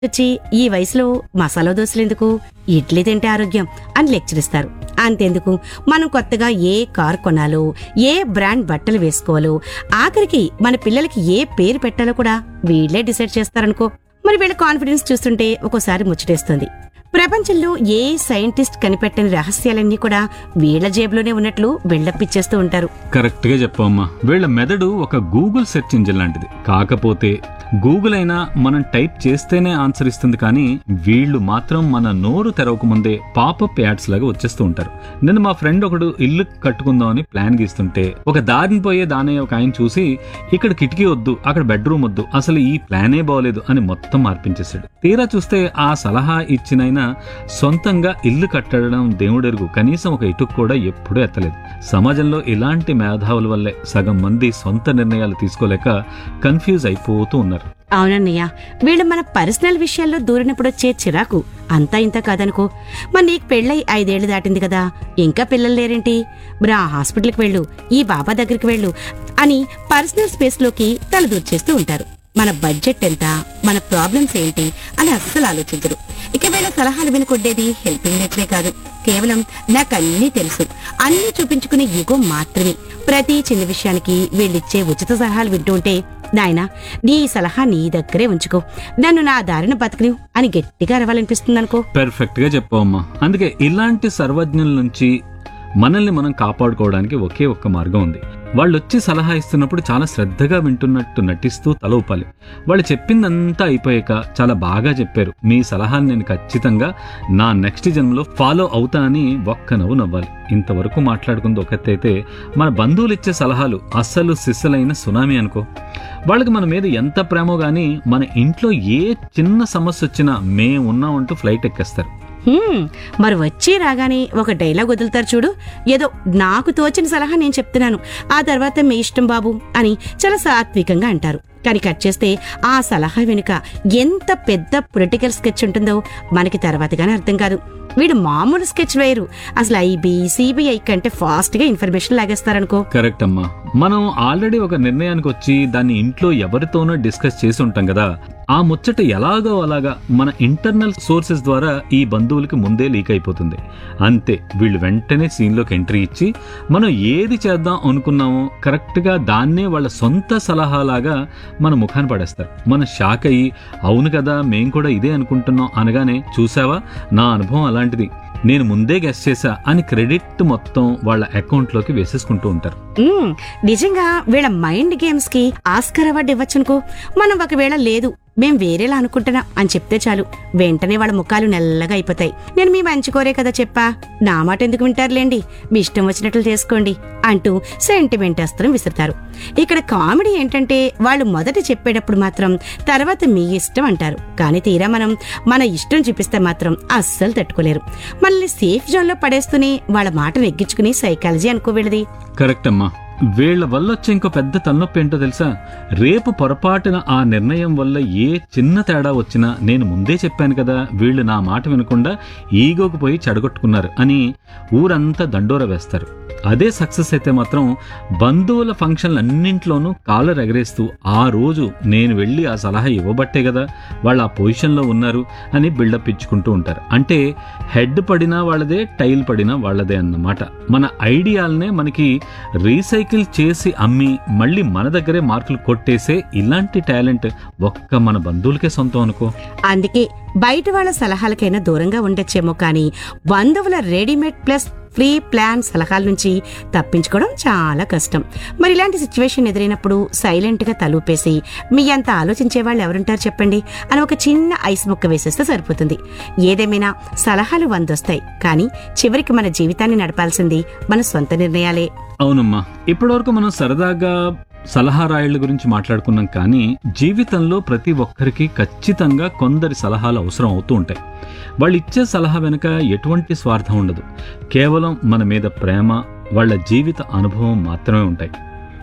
వచ్చి ఈ వయసులో మసాలా దోశలు ఎందుకు ఇడ్లీ తింటే ఆరోగ్యం అని లెక్చర్ ఇస్తారు అంతెందుకు మనం కొత్తగా ఏ కార్ కొనాలో ఏ బ్రాండ్ బట్టలు వేసుకోవాలో ఆఖరికి మన పిల్లలకి ఏ పేరు పెట్టాలో కూడా వీళ్ళే డిసైడ్ చేస్తారనుకో మరి వీళ్ళ కాన్ఫిడెన్స్ చూస్తుంటే ఒక్కోసారి ముచ్చటేస్తుంది ప్రపంచంలో ఏ సైంటిస్ట్ కనిపెట్టని రహస్యాలన్నీ కూడా వీళ్ళ జేబులోనే ఉన్నట్లు బిల్డప్ ఇచ్చేస్తూ ఉంటారు కరెక్ట్ గా చెప్పమ్మా వీళ్ళ మెదడు ఒక గూగుల్ సెర్చ్ ఇంజిన్ లాంటిది కాకపోతే గూగుల్ అయినా మనం టైప్ చేస్తేనే ఆన్సర్ ఇస్తుంది కానీ వీళ్ళు మాత్రం మన నోరు తెరవక ముందే పాపప్ యాడ్స్ లాగా వచ్చేస్తూ ఉంటారు నిన్న మా ఫ్రెండ్ ఒకడు ఇల్లు కట్టుకుందామని ప్లాన్ గీస్తుంటే ఒక దారిని పోయే దానే ఒక ఆయన చూసి ఇక్కడ కిటికీ వద్దు అక్కడ బెడ్రూమ్ వద్దు అసలు ఈ ప్లానే బాగోలేదు అని మొత్తం మార్పించేశాడు తీరా చూస్తే ఆ సలహా ఇచ్చినైనా సొంతంగా ఇల్లు కట్టడం దేవుడెరుగు కనీసం ఒక ఇటుకు కూడా ఎప్పుడూ ఎత్తలేదు సమాజంలో ఇలాంటి మేధావుల వల్లే సగం మంది సొంత నిర్ణయాలు తీసుకోలేక కన్ఫ్యూజ్ అయిపోతూ ఉన్నారు అవునన్నయ్య వీళ్ళు మన పర్సనల్ విషయాల్లో దూరినప్పుడు వచ్చే చిరాకు అంతా ఇంత కాదనుకో మరి నీకు పెళ్ళై ఐదేళ్లు దాటింది కదా ఇంకా పిల్లలు లేరేంటి బ్రా హాస్పిటల్కి వెళ్ళు ఈ బాబా దగ్గరికి వెళ్ళు అని పర్సనల్ స్పేస్లోకి తలదూర్చేస్తూ ఉంటారు మన బడ్జెట్ ఎంత మన ప్రాబ్లమ్స్ ఏంటి అని అస్సలు ఆలోచించరు ఇక వీళ్ళ సలహాలు వినుకొడ్డేది హెల్పింగ్ నేచరే కాదు కేవలం నాకు అన్నీ తెలుసు అన్నీ చూపించుకునే యుగో మాత్రమే ప్రతి చిన్న విషయానికి వీళ్ళిచ్చే ఉచిత సలహాలు వింటూ ఉంటే నాయనా నీ సలహా నీ దగ్గరే ఉంచుకో నన్ను నా దారిన బతకని అని గట్టిగా అరవాలనిపిస్తుంది అనుకో పెర్ఫెక్ట్ గా చెప్పవమ్మా అందుకే ఇలాంటి సర్వజ్ఞుల నుంచి మనల్ని మనం కాపాడుకోవడానికి ఒకే ఒక్క మార్గం ఉంది వాళ్ళు వచ్చి సలహా ఇస్తున్నప్పుడు చాలా శ్రద్ధగా వింటున్నట్టు నటిస్తూ తల ఊపాలి వాళ్ళు చెప్పిందంతా అయిపోయాక చాలా బాగా చెప్పారు మీ సలహాని నేను ఖచ్చితంగా నా నెక్స్ట్ జన్మలో ఫాలో అవుతా అని ఒక్క నవ్వు నవ్వాలి ఇంతవరకు మాట్లాడుకుంది ఒకటైతే మన బంధువులు ఇచ్చే సలహాలు అస్సలు సిస్సలైన సునామీ అనుకో వాళ్ళకి మన మీద ఎంత ప్రేమో గానీ మన ఇంట్లో ఏ చిన్న సమస్య వచ్చినా మేము ఉన్నామంటూ ఫ్లైట్ ఎక్కేస్తారు హ్మ్, మరి వచ్చి రాగానే ఒక డైలాగ్ వదులుతారు చూడు ఏదో నాకు తోచిన సలహా నేను చెప్తున్నాను ఆ తర్వాత మీ ఇష్టం బాబు అని చాలా సాత్వికంగా అంటారు కానీ కట్ చేస్తే ఆ సలహా వెనుక ఎంత పెద్ద పొలిటికల్ స్కెచ్ ఉంటుందో మనకి తర్వాతగానే అర్థం కాదు వీడు మామూలు స్కెచ్ వేయరు అసలు ఐబీ సిబిఐ కంటే ఫాస్ట్ గా ఇన్ఫర్మేషన్ లాగేస్తారనుకో కరెక్ట్ అమ్మా మనం ఆల్రెడీ ఒక నిర్ణయానికి వచ్చి దాన్ని ఇంట్లో ఎవరితోనో డిస్కస్ చేసి ఉంటాం కదా ఆ ముచ్చట ఎలాగో అలాగా మన ఇంటర్నల్ సోర్సెస్ ద్వారా ఈ బంధువులకి ముందే లీక్ అయిపోతుంది అంతే వీళ్ళు వెంటనే సీన్లోకి ఎంట్రీ ఇచ్చి మనం ఏది చేద్దాం అనుకున్నామో కరెక్ట్గా దాన్నే వాళ్ళ సొంత సలహాలాగా మన ముఖాన్ని పడేస్తారు మన షాక్ అయ్యి అవును కదా మేం కూడా ఇదే అనుకుంటున్నాం అనగానే చూసావా నా అనుభవం అలాంటిది నేను ముందే గెస్ చేశా అని క్రెడిట్ మొత్తం వాళ్ళ అకౌంట్లోకి వేసేసుకుంటూ ఉంటారు మ్మ్. నిజంగా వీళ్ళ మైండ్ గేమ్స్ కి ఆస్కర్ అవార్డు ఇవ్వచ్చనుకో మనం ఒకవేళ లేదు మేం వేరేలా అనుకుంటున్నాం అని చెప్తే చాలు వెంటనే వాళ్ళ ముఖాలు నల్లగా అయిపోతాయి నేను మీ మంచి కోరే కదా చెప్పా నా మాట ఎందుకు వింటారులేండి మీ ఇష్టం వచ్చినట్లు చేసుకోండి అంటూ సెంటిమెంట్ అస్త్రం విసురుతారు ఇక్కడ కామెడీ ఏంటంటే వాళ్ళు మొదట చెప్పేటప్పుడు మాత్రం తర్వాత మీ ఇష్టం అంటారు కానీ తీరా మనం మన ఇష్టం చూపిస్తే మాత్రం అస్సలు తట్టుకోలేరు మనల్ని సేఫ్ జోన్ లో పడేస్తూనే వాళ్ళ మాట నెగ్గించుకుని సైకాలజీ అనుకో వీళ్ళది కరెక్ట్ అమ్మా వీళ్ళ వల్ల వచ్చే ఇంకో పెద్ద తలనొప్పి ఏంటో తెలుసా రేపు పొరపాటున ఆ నిర్ణయం వల్ల ఏ చిన్న తేడా వచ్చినా నేను ముందే చెప్పాను కదా వీళ్ళు నా మాట వినకుండా ఈగోకు పోయి చెడగొట్టుకున్నారు అని ఊరంతా దండోర వేస్తారు అదే సక్సెస్ అయితే మాత్రం బంధువుల ఫంక్షన్లు అన్నింట్లోనూ కాలర్ ఎగరేస్తూ ఆ రోజు నేను వెళ్ళి ఆ సలహా ఇవ్వబట్టే కదా వాళ్ళు ఆ పొజిషన్లో ఉన్నారు అని బిల్డప్ ఇచ్చుకుంటూ ఉంటారు అంటే హెడ్ పడినా వాళ్ళదే టైల్ పడినా వాళ్ళదే అన్నమాట మన ఐడియాలనే మనకి రీసైకిల్ చేసి అమ్మి మళ్ళీ మన దగ్గరే మార్కులు కొట్టేసే ఇలాంటి టాలెంట్ ఒక్క మన బంధువులకే సొంతం అనుకో అందుకే బయట వాళ్ళ సలహాలకైనా దూరంగా ఉండొచ్చేమో కానీ బంధువుల రెడీమేడ్ ప్లస్ ఫ్రీ ప్లాన్ సలహాల నుంచి తప్పించుకోవడం చాలా కష్టం మరి ఇలాంటి సిచ్యువేషన్ ఎదురైనప్పుడు సైలెంట్ గా తలూపేసి మీ అంత ఆలోచించే వాళ్ళు ఎవరుంటారు చెప్పండి అని ఒక చిన్న ఐస్ ముక్క వేసేస్తే సరిపోతుంది ఏదేమైనా సలహాలు వందొస్తాయి కానీ చివరికి మన జీవితాన్ని నడపాల్సింది మన సొంత నిర్ణయాలే అవునమ్మా ఇప్పటివరకు మనం సరదాగా సలహా రాయిళ్ల గురించి మాట్లాడుకున్నాం కానీ జీవితంలో ప్రతి ఒక్కరికి ఖచ్చితంగా కొందరి సలహాలు అవసరం అవుతూ ఉంటాయి వాళ్ళు ఇచ్చే సలహా వెనుక ఎటువంటి స్వార్థం ఉండదు కేవలం మన మీద ప్రేమ వాళ్ళ జీవిత అనుభవం మాత్రమే ఉంటాయి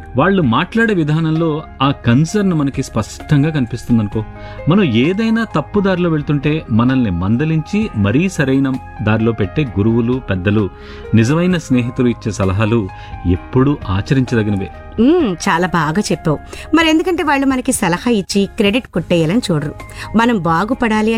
వాళ్ళు మాట్లాడే విధానంలో ఆ కన్సర్న్ మనకి స్పష్టంగా కనిపిస్తుంది అనుకో మనం ఏదైనా తప్పు దారిలో వెళ్తుంటే మనల్ని మందలించి మరీ సరైన దారిలో పెట్టే గురువులు పెద్దలు నిజమైన స్నేహితులు ఇచ్చే సలహాలు ఎప్పుడూ ఆచరించదగినవే ఉమ్, చాలా బాగా చెప్పావు మరి ఎందుకంటే వాళ్ళు మనకి సలహా ఇచ్చి క్రెడిట్ కొట్టేయాలని చూడరు మనం బాగుపడాలి